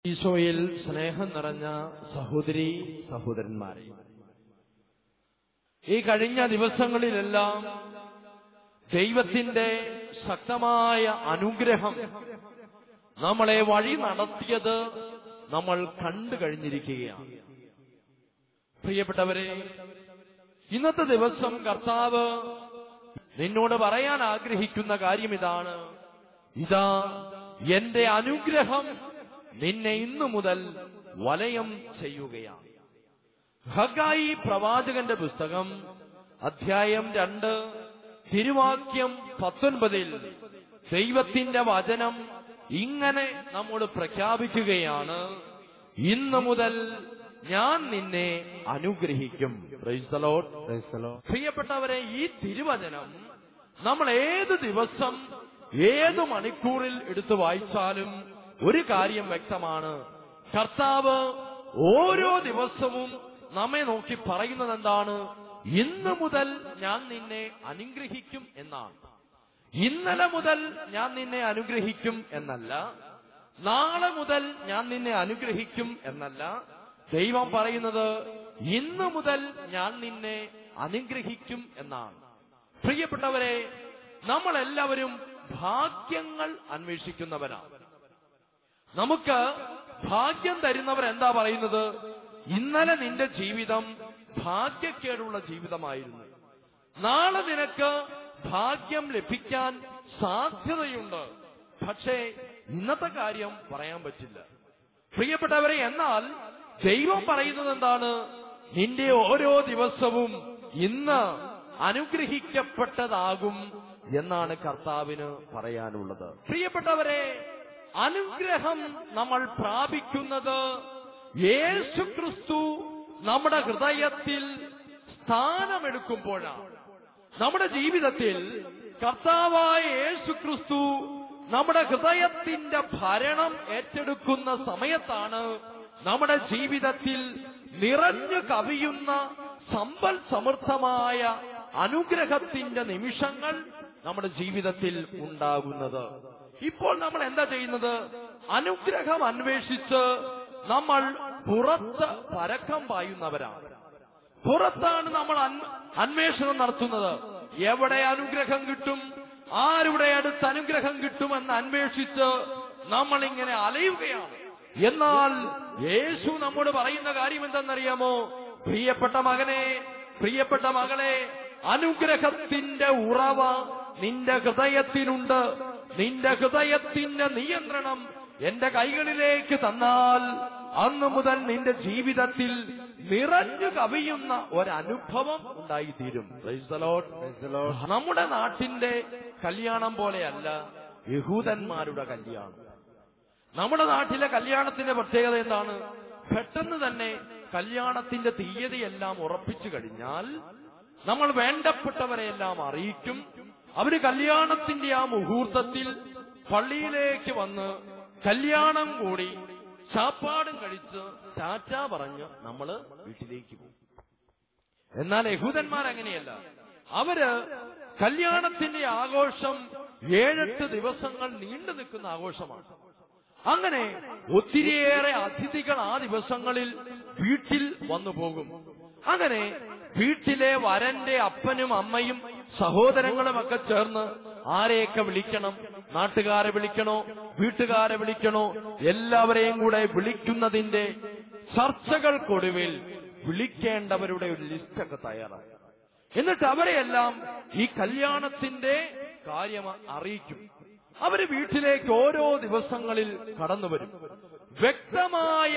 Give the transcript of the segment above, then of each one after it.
ഈശോയിൽ സ്നേഹം നിറഞ്ഞ സഹോദരി സഹോദരന്മാരെ ഈ കഴിഞ്ഞ ദിവസങ്ങളിലെല്ലാം ദൈവത്തിന്റെ ശക്തമായ അനുഗ്രഹം നമ്മളെ വഴി നടത്തിയത് നമ്മൾ കണ്ടു കഴിഞ്ഞിരിക്കുകയാണ് പ്രിയപ്പെട്ടവരെ ഇന്നത്തെ ദിവസം കർത്താവ് നിന്നോട് പറയാൻ ആഗ്രഹിക്കുന്ന കാര്യം ഇതാണ് ഇതാ എന്റെ അനുഗ്രഹം നിന്നെ ഇന്നു മുതൽ വലയം ചെയ്യുകയാണ് ഹഗായി പ്രവാചകന്റെ പുസ്തകം അധ്യായം രണ്ട് തിരുവാക്യം പത്തൊൻപതിൽ ദൈവത്തിന്റെ വചനം ഇങ്ങനെ നമ്മോട് പ്രഖ്യാപിക്കുകയാണ് ഇന്നു മുതൽ ഞാൻ നിന്നെ അനുഗ്രഹിക്കും Praise the Lord. പ്രിയപ്പെട്ടവരെ ഈ തിരുവചനം നമ്മൾ ഏത് ദിവസം ഏത് മണിക്കൂറിൽ എടുത്തു വായിച്ചാലും ഒരു കാര്യം വ്യക്തമാണ് കർത്താവ് ഓരോ ദിവസവും നമ്മെ നോക്കി പറയുന്നത് എന്താണ് ഇന്ന് മുതൽ ഞാൻ നിന്നെ അനുഗ്രഹിക്കും എന്നാണ് ഇന്നലെ മുതൽ ഞാൻ നിന്നെ അനുഗ്രഹിക്കും എന്നല്ല നാളെ മുതൽ ഞാൻ നിന്നെ അനുഗ്രഹിക്കും എന്നല്ല ദൈവം പറയുന്നത് ഇന്ന് മുതൽ ഞാൻ നിന്നെ അനുഗ്രഹിക്കും എന്നാണ് പ്രിയപ്പെട്ടവരെ നമ്മളെല്ലാവരും ഭാഗ്യങ്ങൾ അന്വേഷിക്കുന്നവരാണ് നമുക്ക് ഭാഗ്യം തരുന്നവർ എന്താ പറയുന്നത് ഇന്നലെ നിന്റെ ജീവിതം ഭാഗ്യക്കേടുള്ള ജീവിതമായിരുന്നു നാളെ നിനക്ക് ഭാഗ്യം ലഭിക്കാൻ സാധ്യതയുണ്ട് പക്ഷേ ഇന്നത്തെ കാര്യം പറയാൻ പറ്റില്ല പ്രിയപ്പെട്ടവരെ എന്നാൽ ദൈവം പറയുന്നത് എന്താണ് നിന്റെ ഓരോ ദിവസവും ഇന്ന് അനുഗ്രഹിക്കപ്പെട്ടതാകും എന്നാണ് കർത്താവിന് പറയാനുള്ളത് പ്രിയപ്പെട്ടവരെ അനുഗ്രഹം നമ്മൾ പ്രാപിക്കുന്നത് യേശു ക്രിസ്തു നമ്മുടെ ഹൃദയത്തിൽ സ്ഥാനമെടുക്കുമ്പോഴാണ് നമ്മുടെ ജീവിതത്തിൽ കർത്താവായ യേശു ക്രിസ്തു നമ്മുടെ ഹൃദയത്തിന്റെ ഭരണം ഏറ്റെടുക്കുന്ന സമയത്താണ് നമ്മുടെ ജീവിതത്തിൽ നിറഞ്ഞു കവിയുന്ന സമ്പൽ സമൃദ്ധമായ അനുഗ്രഹത്തിന്റെ നിമിഷങ്ങൾ നമ്മുടെ ജീവിതത്തിൽ ഉണ്ടാകുന്നത് ഇപ്പോൾ നമ്മൾ എന്താ ചെയ്യുന്നത് അനുഗ്രഹം അന്വേഷിച്ച് നമ്മൾ പുറത്ത് പരക്കം പായുന്നവരാണ് പുറത്താണ് നമ്മൾ അന്വ- അന്വേഷണം നടത്തുന്നത് എവിടെ അനുഗ്രഹം കിട്ടും ആരുടെ അടുത്ത് അനുഗ്രഹം കിട്ടുമെന്ന് അന്വേഷിച്ച് നമ്മൾ ഇങ്ങനെ അലയുകയാണ് എന്നാൽ യേശു നമ്മോട് പറയുന്ന കാര്യം എന്തെന്നറിയാമോ പ്രിയപ്പെട്ട മകനെ പ്രിയപ്പെട്ട മകളെ അനുഗ്രഹത്തിന്റെ ഉറവ നിന്റെ ഹൃദയത്തിനുണ്ട് നിന്റെ ഹൃദയത്തിന്റെ നിയന്ത്രണം എന്റെ കൈകളിലേക്ക് തന്നാൽ അന്നു മുതൽ നിന്റെ ജീവിതത്തിൽ നിറഞ്ഞു കവിയുന്ന ഒരനുഭവം ഉണ്ടായിത്തീരും Praise the Lord. നമ്മുടെ നാട്ടിന്റെ കല്യാണം പോലെയല്ല യഹൂദന്മാരുടെ കല്യാണം നമ്മുടെ നാട്ടിലെ കല്യാണത്തിന്റെ പ്രത്യേകത എന്താണ് പെട്ടെന്ന് തന്നെ കല്യാണത്തിന്റെ തീയതിയെല്ലാം ഉറപ്പിച്ചു കഴിഞ്ഞാൽ നമ്മൾ വേണ്ടപ്പെട്ടവരെയെല്ലാം അറിയിക്കും അവര് കല്യാണത്തിന്റെ ആ മുഹൂർത്തത്തിൽ പള്ളിയിലേക്ക് വന്ന് കല്യാണം കൂടി ചാപ്പാടും കഴിച്ച് ടാറ്റ പറഞ്ഞ് നമ്മള് വീട്ടിലേക്ക് പോകും എന്നാൽ യഹൂദന്മാർ അങ്ങനെയല്ല അവര് കല്യാണത്തിന്റെ ആഘോഷം ഏഴെട്ട് ദിവസങ്ങൾ നീണ്ടു നിൽക്കുന്ന ആഘോഷമാണ് അങ്ങനെ ഒത്തിരിയേറെ അതിഥികൾ ആ ദിവസങ്ങളിൽ വീട്ടിൽ വന്നു പോകും അങ്ങനെ വീട്ടിലെ വരന്റെ അപ്പനും അമ്മയും സഹോദരങ്ങളും ഒക്കെ ചേർന്ന് ആരെയൊക്കെ വിളിക്കണം നാട്ടുകാരെ വിളിക്കണോ വീട്ടുകാരെ വിളിക്കണോ എല്ലാവരെയും കൂടെ വിളിക്കുന്നതിന്റെ ചർച്ചകൾക്കൊടുവിൽ വിളിക്കേണ്ടവരുടെ ഒരു ലിസ്റ്റൊക്കെ തയ്യാറാക്കും എന്നിട്ട് അവരെയെല്ലാം ഈ കല്യാണത്തിന്റെ കാര്യം അറിയിക്കും അവര് വീട്ടിലേക്ക് ഓരോ ദിവസങ്ങളിൽ കടന്നു വരും വ്യക്തമായ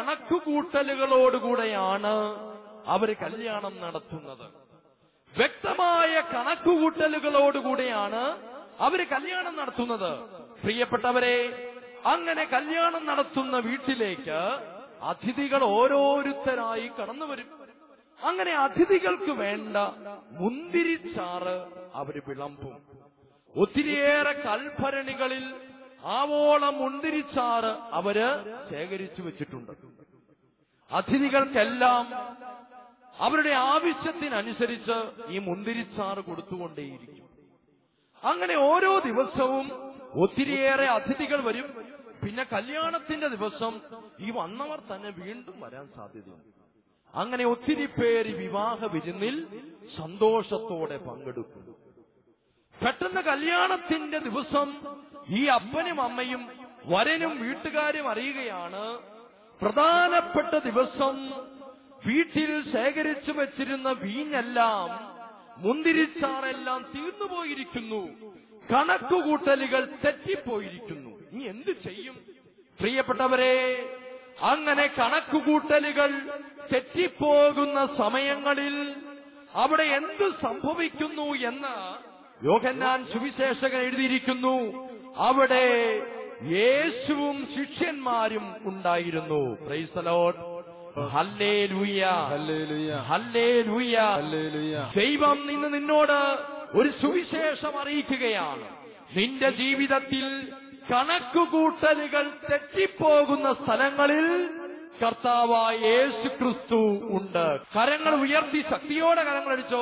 കണക്കുകൂട്ടലുകളോടുകൂടെയാണ് അവര് കല്യാണം നടത്തുന്നത് വ്യക്തമായ കണക്കുകൂട്ടലുകളോടുകൂടെയാണ് അവര് കല്യാണം നടത്തുന്നത് പ്രിയപ്പെട്ടവരെ അങ്ങനെ കല്യാണം നടത്തുന്ന വീട്ടിലേക്ക് അതിഥികൾ ഓരോരുത്തരായി കടന്നു വരും അങ്ങനെ അതിഥികൾക്ക് വേണ്ട മുന്തിരിച്ചാറ് അവര് വിളമ്പും ഒത്തിരിയേറെ കൽഭരണികളിൽ ആവോളം മുന്തിരിച്ചാറ് അവര് ശേഖരിച്ചു വെച്ചിട്ടുണ്ട് അതിഥികൾക്കെല്ലാം അവരുടെ ആവശ്യത്തിനനുസരിച്ച് ഈ മുന്തിരിച്ചാറ് കൊടുത്തുകൊണ്ടേയിരിക്കും അങ്ങനെ ഓരോ ദിവസവും ഒത്തിരിയേറെ അതിഥികൾ വരും പിന്നെ കല്യാണത്തിന്റെ ദിവസം ഈ വന്നവർ തന്നെ വീണ്ടും വരാൻ സാധ്യതയുണ്ട് അങ്ങനെ ഒത്തിരി പേര് വിവാഹ വിരുന്നിൽ സന്തോഷത്തോടെ പങ്കെടുക്കുന്നു പെട്ടെന്ന് കല്യാണത്തിന്റെ ദിവസം ഈ അപ്പനും അമ്മയും വരനും വീട്ടുകാരും അറിയുകയാണ് പ്രധാനപ്പെട്ട ദിവസം വീട്ടിൽ ശേഖരിച്ചു വെച്ചിരുന്ന വീഞ്ഞെല്ലാം മുന്തിരിച്ചാറെല്ലാം തീർന്നുപോയിരിക്കുന്നു കണക്കുകൂട്ടലുകൾ തെറ്റിപ്പോയിരിക്കുന്നു നീ എന്ത് ചെയ്യും പ്രിയപ്പെട്ടവരെ അങ്ങനെ കണക്കുകൂട്ടലുകൾ തെറ്റിപ്പോകുന്ന സമയങ്ങളിൽ അവിടെ എന്ത് സംഭവിക്കുന്നു എന്ന് യോഹന്നാൻ സുവിശേഷകൻ എഴുതിയിരിക്കുന്നു അവിടെ യേശുവും ശിഷ്യന്മാരും ഉണ്ടായിരുന്നു പ്രൈസലോട്ട് ഹല്ലേ ലൂയ ഹല്ലേലൂയ ഹല്ലേ ലൂയ ഹല്ലേലൂയ ദൈവം ഇന്ന് നിന്നോട് ഒരു സുവിശേഷം അറിയിക്കുകയാണ് നിന്റെ ജീവിതത്തിൽ കണക്കുകൂട്ടലുകൾ തെറ്റിപ്പോകുന്ന സ്ഥലങ്ങളിൽ കർത്താവായ യേശു ക്രിസ്തു ഉണ്ട് കരങ്ങൾ ഉയർത്തി ശക്തിയോടെ കരങ്ങൾ അടിച്ചോ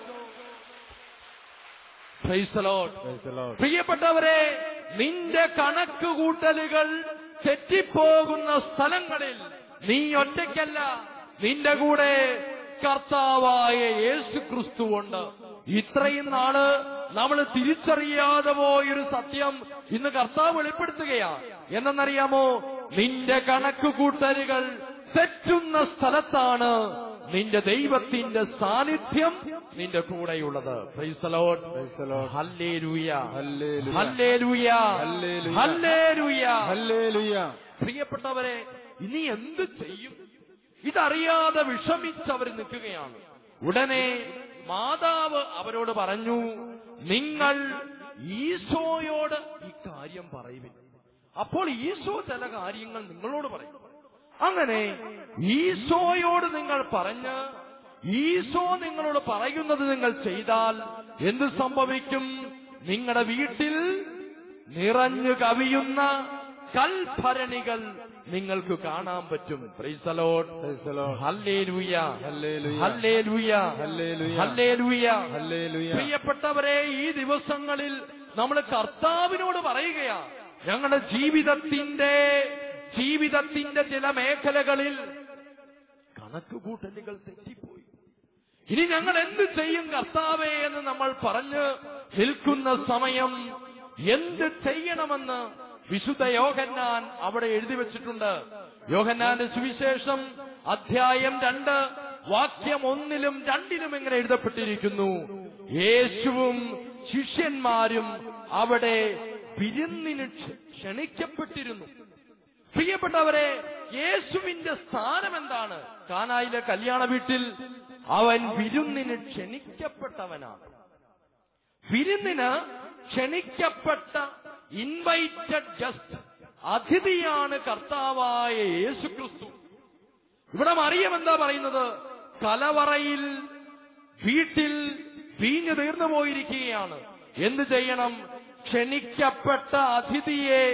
Praise the Lord. Praise the Lord. പ്രിയപ്പെട്ടവരെ നിന്റെ കണക്കുകൂട്ടലുകൾ തെറ്റിപ്പോകുന്ന സ്ഥലങ്ങളിൽ നീ ഒറ്റയ്ക്കല്ല നിന്റെ കൂടെ കർത്താവായ യേശു ക്രിസ്തുവുണ്ട് ഇത്രയും നാള് നമ്മൾ തിരിച്ചറിയാതെ പോയൊരു സത്യം ഇന്ന് കർത്താവ് വെളിപ്പെടുത്തുകയാണ് എന്തെന്നറിയാമോ നിന്റെ കണക്കുകൂട്ടലുകൾ തെറ്റുന്ന സ്ഥലത്താണ് നിന്റെ ദൈവത്തിന്റെ സാന്നിധ്യം നിന്റെ കൂടെയുള്ളത് Praise the Lord. Praise the Lord. Hallelujah hallelujah. Hallelujah hallelujah. Hallelujah hallelujah പ്രിയപ്പെട്ടവരെ ഇനി എന്ത് ചെയ്യും ഇതറിയാതെ വിഷമിച്ചവർ നിൽക്കുകയാണ് ഉടനെ മാതാവ് അവരോട് പറഞ്ഞു നിങ്ങൾ ഈശോയോട് ഈ കാര്യം പറയുവിൻ അപ്പോൾ ഈശോ ചില കാര്യങ്ങൾ നിങ്ങളോട് പറയും അങ്ങനെ ഈശോയോട് നിങ്ങൾ പറഞ്ഞ് ഈശോ നിങ്ങളോട് പറയുന്നത് നിങ്ങൾ ചെയ്താൽ എന്ത് സംഭവിക്കും നിങ്ങളുടെ വീട്ടിൽ നിറഞ്ഞു കവിയുന്ന കൽഭരണികൾ നിങ്ങൾക്ക് കാണാൻ പറ്റും Praise the Lord. Praise the Lord. Hallelujah hallelujah. Hallelujah hallelujah. Hallelujah hallelujah. പ്രിയപ്പെട്ടവരെ ഈ ദിവസങ്ങളിൽ നമ്മൾ കർത്താവിനോട് പറയുകയാ ഞങ്ങളുടെ ജീവിതത്തിന്റെ ജീവിതത്തിന്റെ ചില മേഖലകളിൽ കണക്കുകൂട്ടലുകൾ തെറ്റിപ്പോയി ഇനി ഞങ്ങൾ എന്ത് ചെയ്യും കർത്താവേ എന്ന് നമ്മൾ പറഞ്ഞ് നിൽക്കുന്ന സമയം എന്ത് ചെയ്യണമെന്ന് വിശുദ്ധ യോഹന്നാൻ അവിടെ എഴുതി വെച്ചിട്ടുണ്ട് യോഹന്നാന്റെ സുവിശേഷം അധ്യായം രണ്ട് വാക്യം ഒന്നിലും രണ്ടിലും എങ്ങനെ എഴുതപ്പെട്ടിരിക്കുന്നു യേശുവും ശിഷ്യന്മാരും അവിടെ വിരുന്നിന് ക്ഷ- ക്ഷണിക്കപ്പെട്ടിരുന്നു പ്രിയപ്പെട്ടവരെ യേശുവിന്റെ സ്ഥാനം എന്താണ് കാനായിലെ കല്യാണ വീട്ടിൽ അവൻ വിരുന്നിന് ക്ഷണിക്കപ്പെട്ടവനാണ് വിരുന്നിന് ക്ഷണിക്കപ്പെട്ട ഇൻവൈറ്റഡ് ഗസ്റ്റ് അതിഥിയാണ് കർത്താവായ യേശു ക്രിസ്തു ഇവിടെ മറിയം എന്താ പറയുന്നത് കലവറയിൽ വീട്ടിൽ വീഞ്ഞു തീർന്നു പോയിരിക്കുകയാണ് എന്ത് ചെയ്യണം ക്ഷണിക്കപ്പെട്ട അതിഥിയെ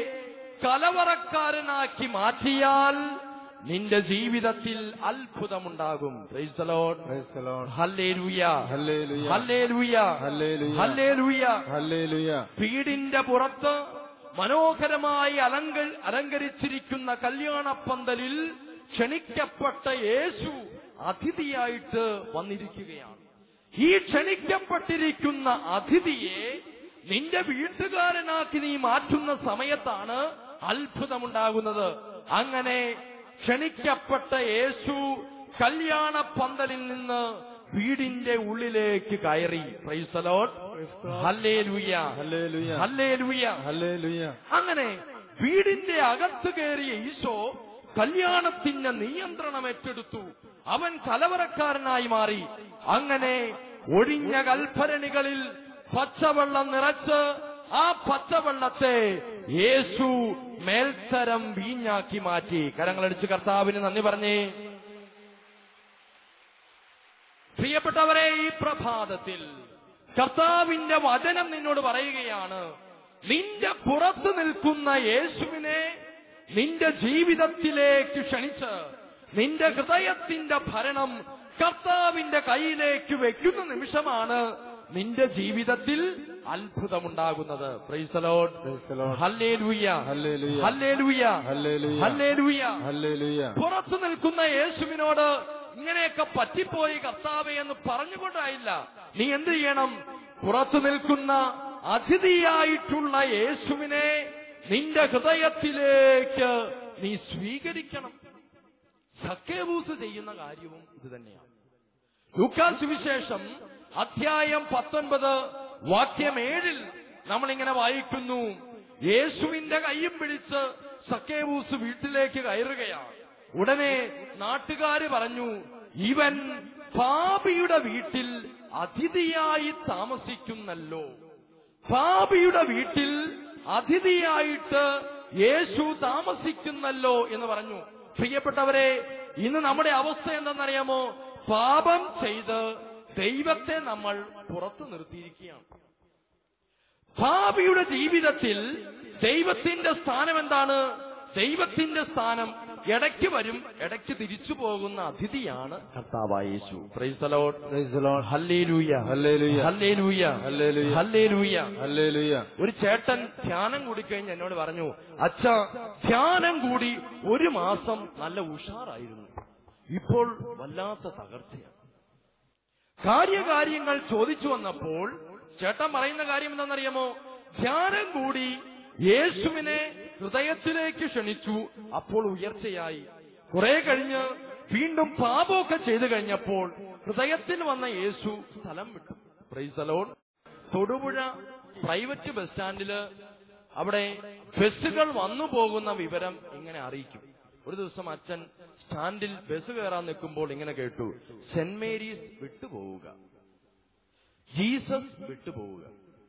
കലവറക്കാരനാക്കി മാറ്റിയാൽ നിന്റെ ജീവിതത്തിൽ അത്ഭുതമുണ്ടാകും Praise the Lord. Praise the Lord. Hallelujah hallelujah. Hallelujah hallelujah. Hallelujah ഹല്ലേലൂയ വീടിന്റെ പുറത്ത് മനോഹരമായി അലങ്ക അലങ്കരിച്ചിരിക്കുന്ന കല്യാണപ്പന്തലിൽ ക്ഷണിക്കപ്പെട്ട യേശു അതിഥിയായിട്ട് വന്നിരിക്കുകയാണ് ഈ ക്ഷണിക്കപ്പെട്ടിരിക്കുന്ന അതിഥിയെ നിന്റെ വീട്ടുകാരനാക്കി നീ മാറ്റുന്ന സമയത്താണ് അത്ഭുതമുണ്ടാകുന്നത് അങ്ങനെ ക്ഷണിക്കപ്പെട്ട യേശു കല്യാണ പന്തലിൽ നിന്ന് വീടിന്റെ ഉള്ളിലേക്ക് കയറി Praise the Lord. Hallelujah hallelujah. Hallelujah ഹല്ലേലൂയ അങ്ങനെ വീടിന്റെ അകത്ത് കയറിയ ഈശോ കല്യാണത്തിന്റെ നിയന്ത്രണം ഏറ്റെടുത്തു അവൻ കലവറക്കാരനായി മാറി അങ്ങനെ ഒഴിഞ്ഞ കൽഭരണികളിൽ പച്ചവെള്ളം നിറച്ച് ആ പച്ചവെള്ളത്തെ യേശു മേൽത്തരം വീഞ്ഞാക്കി മാറ്റി കരങ്ങളടിച്ച് കർത്താവിന് നന്ദി പറഞ്ഞേ പ്രിയപ്പെട്ടവരെ ഈ പ്രഭാതത്തിൽ കർത്താവിന്റെ വചനം നിന്നോട് പറയുകയാണ് നിന്റെ പുറത്ത് നിൽക്കുന്ന യേശുവിനെ നിന്റെ ജീവിതത്തിലേക്ക് ക്ഷണിച്ച് നിന്റെ ഹൃദയത്തിന്റെ ഭരണം കർത്താവിന്റെ കയ്യിലേക്ക് വെക്കുന്ന നിമിഷമാണ് നിന്റെ ജീവിതത്തിൽ അത്ഭുതമുണ്ടാകുന്നത് Praise the Lord. Praise the Lord. Hallelujah. Hallelujah. Hallelujah. Hallelujah. Hallelujah. ഹല്ലേലൂയ പുറത്തു നിൽക്കുന്ന യേശുവിനോട് ഇങ്ങനെയൊക്കെ പറ്റിപ്പോയി കർത്താവെ എന്ന് പറഞ്ഞുകൊണ്ടായില്ല നീ എന്ത് ചെയ്യണം പുറത്തു നിൽക്കുന്ന അതിഥിയായിട്ടുള്ള യേശുവിനെ നിന്റെ ഹൃദയത്തിലേക്ക് നീ സ്വീകരിക്കണം സക്കേബൂസ് ചെയ്യുന്ന കാര്യവും ഇത് തന്നെയാണ് ലൂക്കാൽ സുവിശേഷം അധ്യായം പത്തൊൻപത് വാക്യം ഏഴിൽ നമ്മളിങ്ങനെ വായിക്കുന്നു യേശുവിന്റെ കൈയും പിടിച്ച് സക്കേബൂസ് വീട്ടിലേക്ക് കയറുകയാണ് ഉടനെ നാട്ടുകാര് പറഞ്ഞു ഇവൻ പാപിയുടെ വീട്ടിൽ അതിഥിയായി താമസിക്കുന്നല്ലോ പാപിയുടെ വീട്ടിൽ അതിഥിയായിട്ട് യേശു താമസിക്കുന്നല്ലോ എന്ന് പറഞ്ഞു പ്രിയപ്പെട്ടവരെ ഇന്ന് നമ്മുടെ അവസ്ഥ എന്തെന്നറിയാമോ പാപം ചെയ്ത് ദൈവത്തെ നമ്മൾ പുറത്തു നിർത്തിയിരിക്കുകയാണ് പാപിയുടെ ജീവിതത്തിൽ ദൈവത്തിന്റെ സ്ഥാനം എന്താണ് ദൈവത്തിന്റെ സ്ഥാനം ഇടയ്ക്ക് വരും ഇടയ്ക്ക് തിരിച്ചു പോകുന്ന അതിഥിയാണ് കർത്താവായ യേശു praise the lord Praise the Lord. Hallelujah hallelujah. Hallelujah hallelujah. Hallelujah hallelujah ഒരു ചേട്ടൻ ധ്യാനം കൂടിക്കഴിഞ്ഞ് എന്നോട് പറഞ്ഞു അച്ഛ ധ്യാനം കൂടി ഒരു മാസം നല്ല ഉഷാറായിരുന്നു ഇപ്പോൾ വല്ലാത്ത തകർച്ചയാണ് കാര്യകാര്യങ്ങൾ ചോദിച്ചു വന്നപ്പോൾ ചേട്ടൻ പറയുന്ന കാര്യം എന്താണെന്നറിയാമോ ധ്യാനം കൂടി യേശുവിനെ ഹൃദയത്തിലേക്ക് ക്ഷണിച്ചു അപ്പോൾ ഉയർച്ചയായി കുറെ കഴിഞ്ഞ് വീണ്ടും പാപമൊക്കെ ചെയ്തു കഴിഞ്ഞപ്പോൾ ഹൃദയത്തിൽ വന്ന യേശു സ്ഥലം വിട്ടു പ്രൈസലോൺ തൊടുപുഴ പ്രൈവറ്റ് ബസ് സ്റ്റാൻഡില് അവിടെ ബസ്സുകൾ വന്നു പോകുന്ന വിവരം ഇങ്ങനെ അറിയിക്കും ഒരു ദിവസം അച്ഛൻ സ്റ്റാൻഡിൽ ബസ് കയറാൻ നിൽക്കുമ്പോൾ ഇങ്ങനെ കേട്ടു സെന്റ് മേരീസ് വിട്ടുപോവുക ജീസസ് വിട്ടുപോവുക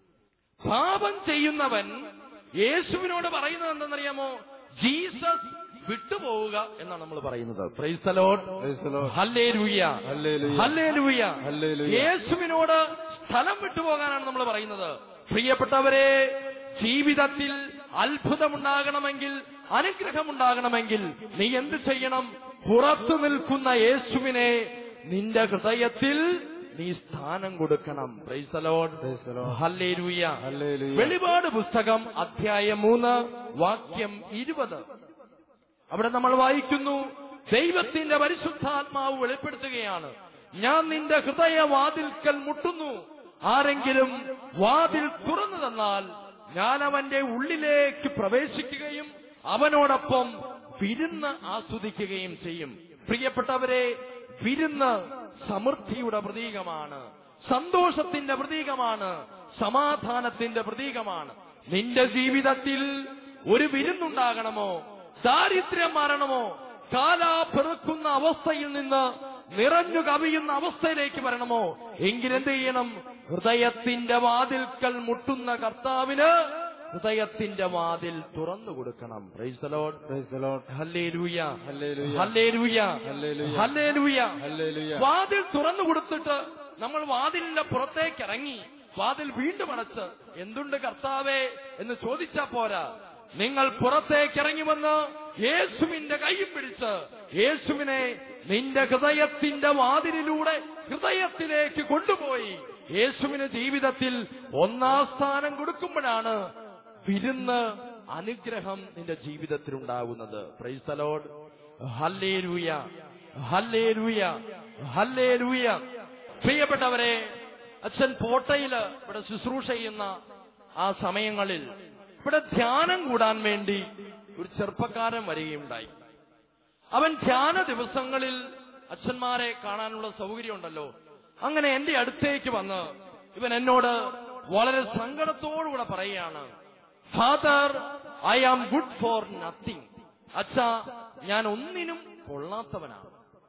പാപം ചെയ്യുന്നവൻ യേശുവിനോട് പറയുന്നത് എന്തെന്നറിയാമോ ജീസസ് വിട്ടുപോവുക എന്നാണ് നമ്മൾ പറയുന്നത് praise the lord Praise the Lord. Hallelujah hallelujah. Hallelujah hallelujah. യേശുവിനോട് സ്ഥലം വിട്ടുപോകാനാണ് നമ്മൾ പറയുന്നത് പ്രിയപ്പെട്ടവരെ ജീവിതത്തിൽ അത്ഭുതമുണ്ടാകണമെങ്കിൽ അനുഗ്രഹമുണ്ടാകണമെങ്കിൽ നീ എന്ത് ചെയ്യണം പുറത്തു നിൽക്കുന്ന യേശുവിനെ നിന്റെ ഹൃദയത്തിൽ നീ സ്ഥാനം കൊടുക്കണം Praise the Lord. Praise the Lord. Hallelujah hallelujah. വെളിപാട് പുസ്തകം അധ്യായം മൂന്ന് വാക്യം ഇരുപത് അവിടെ നമ്മൾ വായിക്കുന്നു ദൈവത്തിന്റെ പരിശുദ്ധാത്മാവ് വെളിപ്പെടുത്തുകയാണ് ഞാൻ നിന്റെ ഹൃദയവാതിൽക്കൽ മുട്ടുന്നു ആരെങ്കിലും വാതിൽ തുറന്നു തന്നാൽ ഞാൻ അവന്റെ ഉള്ളിലേക്ക് പ്രവേശിക്കുകയും അവനോടൊപ്പം വിരുന്ന് ആസ്വദിക്കുകയും ചെയ്യും പ്രിയപ്പെട്ടവരെ വിരുന്ന് സമൃദ്ധിയുടെ പ്രതീകമാണ് സന്തോഷത്തിന്റെ പ്രതീകമാണ് സമാധാനത്തിന്റെ പ്രതീകമാണ് നിന്റെ ജീവിതത്തിൽ ഒരു വിരുന്നുണ്ടാകണമോ ദാരിദ്ര്യം മാറണമോ കാലാ പെറുക്കുന്ന അവസ്ഥയിൽ നിന്ന് നിറഞ്ഞു കവിയുന്ന അവസ്ഥയിലേക്ക് വരണമോ എങ്കിലെന്ത് ചെയ്യണം ഹൃദയത്തിന്റെ വാതിൽക്കൽ മുട്ടുന്ന കർത്താവിന് ഹൃദയത്തിന്റെ വാതിൽ തുറന്നു കൊടുക്കണം praise the lord Praise the Lord. Hallelujah hallelujah. Hallelujah hallelujah. Hallelujah hallelujah. വാതിൽ തുറന്നു കൊടുത്തിട്ട് നമ്മൾ വാതിലിന്റെ പുറത്തേക്ക് ഇറങ്ങി വാതിൽ വീണ്ടും അടച്ച് എന്തുണ്ട് കർത്താവേ എന്ന് ചോദിച്ചാ പോരാ നിങ്ങൾ പുറത്തേക്ക് ഇറങ്ങി വന്ന് യേശുവിന്റെ കൈയും പിടിച്ച് യേശുവിനെ നിന്റെ ഹൃദയത്തിന്റെ വാതിലിലൂടെ ഹൃദയത്തിലേക്ക് കൊണ്ടുപോയി യേശുവിന് ജീവിതത്തിൽ ഒന്നാം സ്ഥാനം കൊടുക്കുമ്പോഴാണ് വിരുന്ന് അനുഗ്രഹം നിന്റെ ജീവിതത്തിൽ ഉണ്ടാകുന്നത് praise the lord hallelujah hallelujah hallelujah പ്രിയപ്പെട്ടവരെ അച്ഛൻ പോട്ടയില് ഇവിടെ ശുശ്രൂഷ ചെയ്യുന്ന ആ സമയങ്ങളിൽ ഇവിടെ ധ്യാനം കൂടാൻ വേണ്ടി ഒരു ചെറുപ്പക്കാരൻ വരികയുണ്ടായി അവൻ ധ്യാന ദിവസങ്ങളിൽ അച്ഛന്മാരെ കാണാനുള്ള സൗകര്യം ഉണ്ടല്ലോ അങ്ങനെ എന്റെ അടുത്തേക്ക് വന്ന് ഇവൻ എന്നോട് വളരെ സങ്കടത്തോടുകൂടെ പറയുകയാണ് father I am good for nothing അച്ഛ ഞാൻ ഒന്നിനും കൊള്ളാത്തവനാണ്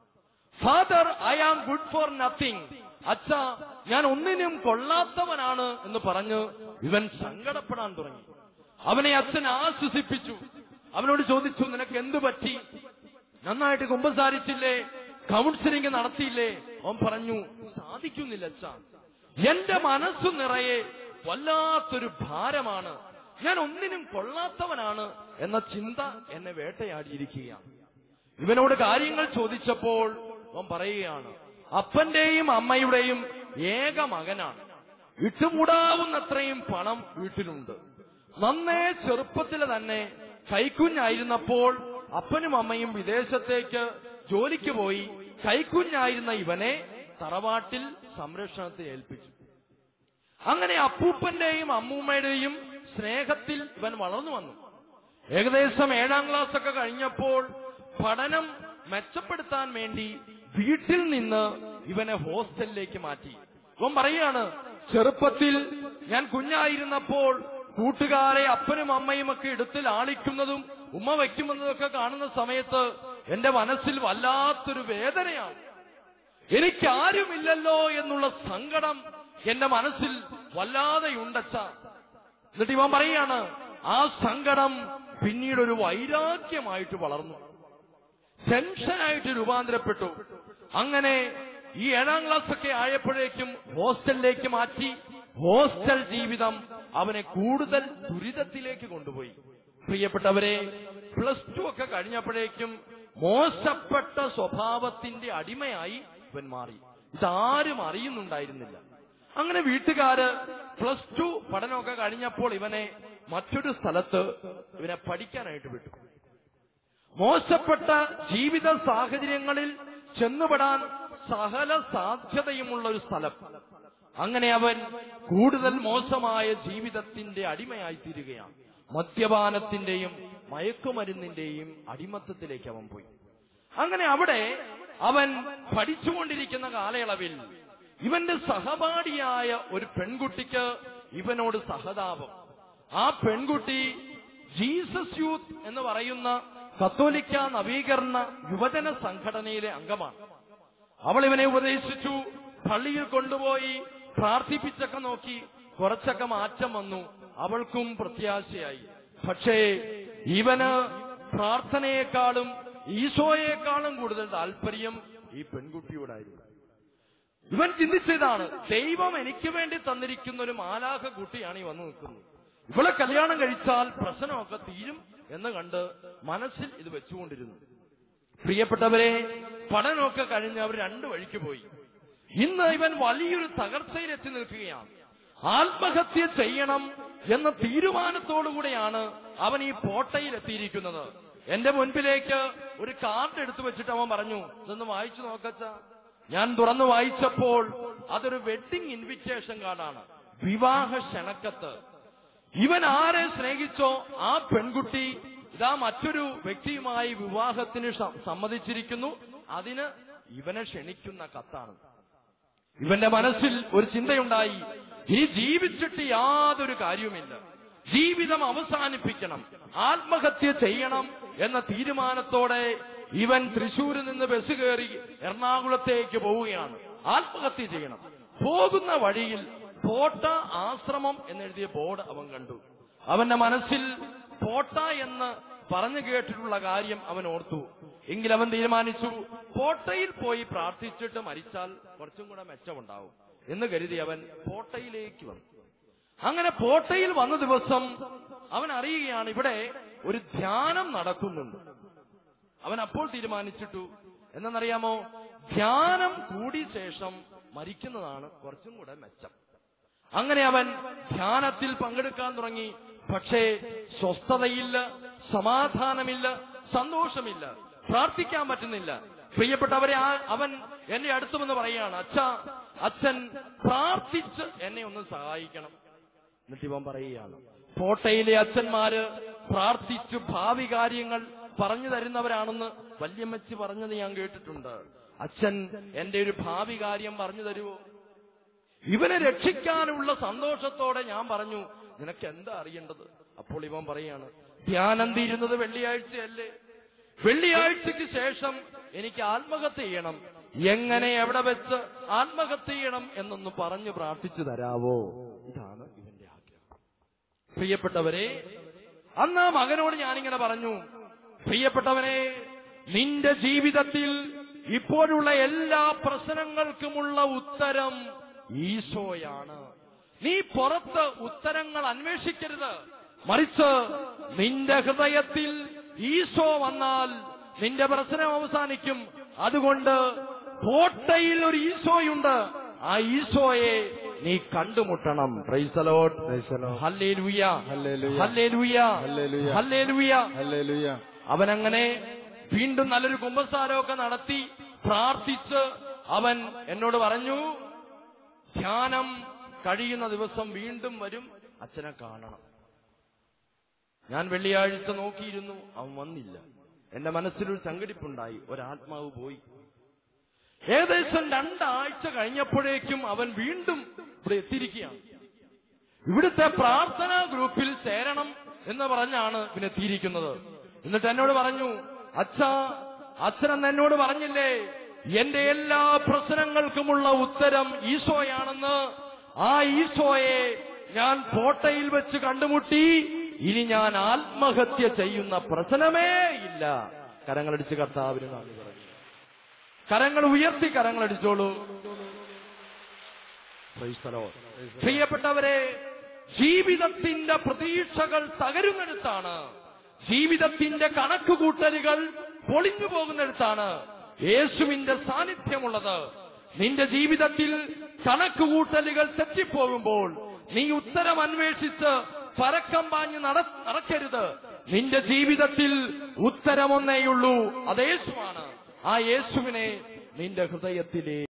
father I am good for nothing അച്ഛ ഞാൻ ഒന്നിനും കൊള്ളാത്തവനാണ് എന്ന് പറഞ്ഞ് ഇവൻ സങ്കടപ്പെടാൻ തുടങ്ങി അവനെ അച്ഛൻ ആശ്വസിപ്പിച്ചു അവനോട് ചോദിച്ചു നിനക്ക് എന്തു പറ്റി നന്നായിട്ട് കുമ്പസാരിച്ചില്ലേ കൗൺസിലിംഗ് നടത്തിയില്ലേ അവൻ പറഞ്ഞു സാധിക്കുന്നില്ല അച്ഛ എന്റെ മനസ്സു നിറയെ വല്ലാത്തൊരു ഭാരമാണ് ഞാൻ ഒന്നിനും കൊള്ളാത്തവനാണ് എന്ന ചിന്ത എന്നെ വേട്ടയാടിയിരിക്കുകയാണ് ഇവനോട് കാര്യങ്ങൾ ചോദിച്ചപ്പോൾ അവൻ പറയുകയാണ് അപ്പന്റെയും അമ്മയുടെയും ഏക മകനാണ് ഇട്ടുമൂടാവുന്നത്രയും പണം വീട്ടിലുണ്ട് നന്നേ ചെറുപ്പത്തിൽ തന്നെ കൈക്കുഞ്ഞായിരുന്നപ്പോൾ അപ്പനും അമ്മയും വിദേശത്തേക്ക് ജോലിക്ക് പോയി കൈക്കുഞ്ഞായിരുന്ന ഇവനെ തറവാട്ടിൽ സംരക്ഷണത്തിന് ഏൽപ്പിച്ചു അങ്ങനെ അപ്പൂപ്പന്റെയും അമ്മൂമ്മയുടെയും സ്നേഹത്തിൽ ഇവൻ വളർന്നു വന്നു ഏകദേശം ഏഴാം ക്ലാസ് ഒക്കെ കഴിഞ്ഞപ്പോൾ പഠനം മെച്ചപ്പെടുത്താൻ വേണ്ടി വീട്ടിൽ നിന്ന് ഇവനെ ഹോസ്റ്റലിലേക്ക് മാറ്റി ഇവൻ പറയാണ് ചെറുപ്പത്തിൽ ഞാൻ കുഞ്ഞായിരുന്നപ്പോൾ കൂട്ടുകാരെ അപ്പനും അമ്മയും ഒക്കെ എടുത്ത് ലാളിക്കുന്നതും ഉമ്മ വയ്ക്കുമെന്നതൊക്കെ കാണുന്ന സമയത്ത് എന്റെ മനസ്സിൽ വല്ലാത്തൊരു വേദനയാണ് എനിക്കാരുമില്ലല്ലോ എന്നുള്ള സങ്കടം എന്റെ മനസ്സിൽ വല്ലാതെ ഉണ്ടച്ച എന്നിട്ട് ഇവൻ പറയാണ് ആ സങ്കടം പിന്നീട് ഒരു വൈരാഗ്യമായിട്ട് വളർന്നു ടെൻഷനായിട്ട് രൂപാന്തരപ്പെട്ടു അങ്ങനെ ഈ ഏഴാം ക്ലാസ് ഒക്കെ ആയപ്പോഴേക്കും ഹോസ്റ്റലിലേക്ക് മാറ്റി ഹോസ്റ്റൽ ജീവിതം അവനെ കൂടുതൽ ദുരിതത്തിലേക്ക് കൊണ്ടുപോയി പ്രിയപ്പെട്ടവരെ പ്ലസ് ടു ഒക്കെ കഴിഞ്ഞപ്പോഴേക്കും മോശപ്പെട്ട സ്വഭാവത്തിന്റെ അടിമയായി ഇവൻ മാറി ഇതാരും അറിയുന്നുണ്ടായിരുന്നില്ല അങ്ങനെ വീട്ടുകാര് പ്ലസ് ടു പഠനമൊക്കെ കഴിഞ്ഞപ്പോൾ ഇവനെ മറ്റൊരു സ്ഥലത്ത് ഇവനെ പഠിക്കാനായിട്ട് വിട്ടു മോശപ്പെട്ട ജീവിത സാഹചര്യങ്ങളിൽ ചെന്നുപെടാൻ സകല സാധ്യതയുമുള്ള ഒരു സ്ഥലം അങ്ങനെ അവൻ കൂടുതൽ മോശമായ ജീവിതത്തിന്റെ അടിമയായി തീരുകയാണ് മദ്യപാനത്തിന്റെയും മയക്കുമരുന്നിന്റെയും അടിമത്തത്തിലേക്ക് അവൻ പോയി അങ്ങനെ അവിടെ അവൻ പഠിച്ചുകൊണ്ടിരിക്കുന്ന കാലയളവിൽ ഇവന്റെ സഹപാഠിയായ ഒരു പെൺകുട്ടിക്ക് ഇവനോട് സഹതാപം ആ പെൺകുട്ടി ജീസസ് യൂത്ത് എന്ന് പറയുന്ന കത്തോലിക്ക നവീകരണ യുവജന സംഘടനയിലെ അംഗമാണ് അവൾ ഇവനെ ഉപദേശിച്ചു പള്ളിയിൽ കൊണ്ടുപോയി പ്രാർത്ഥിപ്പിച്ചൊക്കെ നോക്കി കുറച്ചൊക്കെ മാറ്റം വന്നു അവൾക്കും പ്രത്യാശയായി പക്ഷേ ഇവന് പ്രാർത്ഥനയെക്കാളും ഈശോയേക്കാളും കൂടുതൽ താല്പര്യം ഈ പെൺകുട്ടിയോടായിരുന്നു ഇവൻ ചിന്തിച്ചതാണ് ദൈവം എനിക്ക് വേണ്ടി തന്നിരിക്കുന്ന ഒരു മാലാഖ കുട്ടിയാണ് ഈ വന്നു നിൽക്കുന്നത് ഇവളെ കല്യാണം കഴിച്ചാൽ പ്രശ്നമൊക്കെ തീരും എന്ന് കണ്ട് മനസ്സിൽ ഇത് വെച്ചുകൊണ്ടിരുന്നു പ്രിയപ്പെട്ടവരെ പഠനമൊക്കെ കഴിഞ്ഞ് അവർ രണ്ടു വഴിക്ക് പോയി ഇന്ന് ഇവൻ വലിയൊരു തകർച്ചയിലെത്തി നിൽക്കുകയാണ് ആത്മഹത്യ ചെയ്യണം എന്ന തീരുമാനത്തോടുകൂടെയാണ് അവൻ ഈ പോട്ടയിലെത്തിയിരിക്കുന്നത് എന്റെ മുൻപിലേക്ക് ഒരു കാർഡ് എടുത്തു വെച്ചിട്ട് അവൻ പറഞ്ഞു ഇതൊന്ന് വായിച്ചു നോക്കച്ച ഞാൻ തുറന്നു വായിച്ചപ്പോൾ അതൊരു വെഡിങ് ഇൻവിറ്റേഷൻ കാർഡാണ് വിവാഹ ക്ഷണക്കത്ത് ഇവൻ ആരെ സ്നേഹിച്ചോ ആ പെൺകുട്ടി ഇതാ മറ്റൊരു വ്യക്തിയുമായി വിവാഹത്തിന് സ- സമ്മതിച്ചിരിക്കുന്നു അതിന് ഇവനെ ക്ഷണിക്കുന്ന കത്താണ് ഇവന്റെ മനസ്സിൽ ഒരു ചിന്തയുണ്ടായി ഇനി ജീവിച്ചിട്ട് യാതൊരു കാര്യവുമില്ല ജീവിതം അവസാനിപ്പിക്കണം ആത്മഹത്യ ചെയ്യണം എന്ന തീരുമാനത്തോടെ ഇവൻ തൃശൂരിൽ നിന്ന് ബസ് കയറി എറണാകുളത്തേക്ക് പോവുകയാണ് ആത്മഹത്യ ചെയ്യണം പോകുന്ന വഴിയിൽ പോട്ട ആശ്രമം എന്നെഴുതിയ ബോർഡ് അവൻ കണ്ടു അവന്റെ മനസ്സിൽ പോട്ട എന്ന് പറഞ്ഞു കേട്ടിട്ടുള്ള കാര്യം അവൻ ഓർത്തു എങ്കിൽ അവൻ തീരുമാനിച്ചു പോട്ടയിൽ പോയി പ്രാർത്ഥിച്ചിട്ട് മരിച്ചാൽ കുറച്ചും കൂടെ മെച്ചമുണ്ടാവും എന്ന് കരുതി അവൻ പോട്ടയിലേക്ക് വന്നു അങ്ങനെ പോട്ടയിൽ വന്ന ദിവസം അവൻ അറിയുകയാണ് ഇവിടെ ഒരു ധ്യാനം നടക്കുന്നുണ്ട് അവൻ അപ്പോൾ തീരുമാനിച്ചിട്ടു എന്നറിയാമോ ധ്യാനം കൂടിയ ശേഷം മരിക്കുന്നതാണ് കുറച്ചും കൂടെ മെച്ചം അങ്ങനെ അവൻ ധ്യാനത്തിൽ പങ്കെടുക്കാൻ തുടങ്ങി പക്ഷേ സ്വസ്ഥതയില്ല സമാധാനമില്ല സന്തോഷമില്ല പ്രാർത്ഥിക്കാൻ പറ്റുന്നില്ല പ്രിയപ്പെട്ടവരെ ആ അവൻ എന്നെ അടുത്തു വന്ന് പറയുകയാണ് അച്ഛ അച്ഛൻ പ്രാർത്ഥിച്ച് എന്നെ ഒന്ന് സഹായിക്കണം എന്നിട്ട് ഇവൻ പറയുകയാണ് കോട്ടയിലെ അച്ഛന്മാര് പ്രാർത്ഥിച്ചു ഭാവി കാര്യങ്ങൾ പറഞ്ഞു തരുന്നവരാണെന്ന് വല്യമ്മച്ചി പറഞ്ഞത് ഞാൻ കേട്ടിട്ടുണ്ട് അച്ഛൻ എന്റെ ഒരു ഭാവി കാര്യം പറഞ്ഞു തരുമോ ഇവനെ രക്ഷിക്കാനുള്ള സന്തോഷത്തോടെ ഞാൻ പറഞ്ഞു നിനക്ക് എന്താ അറിയേണ്ടത് അപ്പോൾ ഇവൻ പറയാണ് ധ്യാനം തീരുന്നത് വെള്ളിയാഴ്ചയല്ലേ വെള്ളിയാഴ്ചയ്ക്ക് ശേഷം എനിക്ക് ആത്മഹത്യ ചെയ്യണം എങ്ങനെ എവിടെ വെച്ച് ആത്മഹത്യ ചെയ്യണം എന്നൊന്ന് പറഞ്ഞു പ്രാർത്ഥിച്ചു തരാവോ ഇതാണ് ഇവന്റെ ആഗ്രഹം പ്രിയപ്പെട്ടവരെ അന്ന് ആ മകനോട് ഞാനിങ്ങനെ പറഞ്ഞു പ്രിയപ്പെട്ടവനെ നിന്റെ ജീവിതത്തിൽ ഇപ്പോഴുള്ള എല്ലാ പ്രശ്നങ്ങൾക്കുമുള്ള ഉത്തരം ഈശോയാണ് നീ പുറത്ത് ഉത്തരങ്ങൾ അന്വേഷിക്കരുത് മറിച്ച് നിന്റെ ഹൃദയത്തിൽ ഈശോ വന്നാൽ നിന്റെ പ്രശ്നം അവസാനിക്കും അതുകൊണ്ട് കോട്ടയിൽ ഒരു ഈശോയുണ്ട് ആ ഈശോയെ നീ കണ്ടുമുട്ടണം praise the lord Praise the Lord. Hallelujah hallelujah. Hallelujah hallelujah. Hallelujah hallelujah അവനങ്ങനെ വീണ്ടും നല്ലൊരു കുമ്പസാരമൊക്കെ നടത്തി പ്രാർത്ഥിച്ച് അവൻ എന്നോട് പറഞ്ഞു ധ്യാനം കഴിയുന്ന ദിവസം വീണ്ടും വരും അച്ഛനെ കാണണം ഞാൻ വെള്ളിയാഴ്ച നോക്കിയിരുന്നു അവൻ വന്നില്ല എന്റെ മനസ്സിലൊരു സംഘടിപ്പുണ്ടായി ഒരാത്മാവ് പോയി ഏകദേശം രണ്ടാഴ്ച കഴിഞ്ഞപ്പോഴേക്കും അവൻ വീണ്ടും ഇവിടെ എത്തിയിരിക്കുകയാണ് ഇവിടുത്തെ പ്രാർത്ഥനാ ഗ്രൂപ്പിൽ ചേരണം എന്ന് പറഞ്ഞാണ് പിന്നെ എത്തിയിരിക്കുന്നത് എന്നിട്ട് എന്നോട് പറഞ്ഞു അച്ഛാ അച്ഛനെന്ന് എന്നോട് പറഞ്ഞില്ലേ എന്റെ എല്ലാ പ്രശ്നങ്ങൾക്കുമുള്ള ഉത്തരം ഈശോയാണെന്ന് ആ ഈശോയെ ഞാൻ കോട്ടയിൽ വെച്ച് കണ്ടുമുട്ടി ഇനി ഞാൻ ആത്മഹത്യ ചെയ്യുന്ന പ്രശ്നമേ ഇല്ല കരങ്ങളടിച്ച് കർത്താവിന് നന്ദി പറഞ്ഞു കരങ്ങൾ ഉയർത്തി കരങ്ങളടിച്ചോളൂ Praise the Lord. പ്രിയപ്പെട്ടവരെ ജീവിതത്തിന്റെ പ്രതീക്ഷകൾ തകരുന്നിടത്താണ് ജീവിതത്തിന്റെ കണക്കുകൂട്ടലുകൾ പൊളിഞ്ഞു പോകുന്നിടത്താണ് യേശുവിന്റെ സാന്നിധ്യമുള്ളത് നിന്റെ ജീവിതത്തിൽ കണക്കുകൂട്ടലുകൾ തെറ്റിപ്പോകുമ്പോൾ നീ ഉത്തരം അന്വേഷിച്ച് പരക്കം പാഞ്ഞ് നട നടക്കരുത് നിന്റെ ജീവിതത്തിൽ ഉത്തരമൊന്നേയുള്ളൂ അത് യേശുവാണ് ആ യേശുവിനെ നിന്റെ ഹൃദയത്തിലെ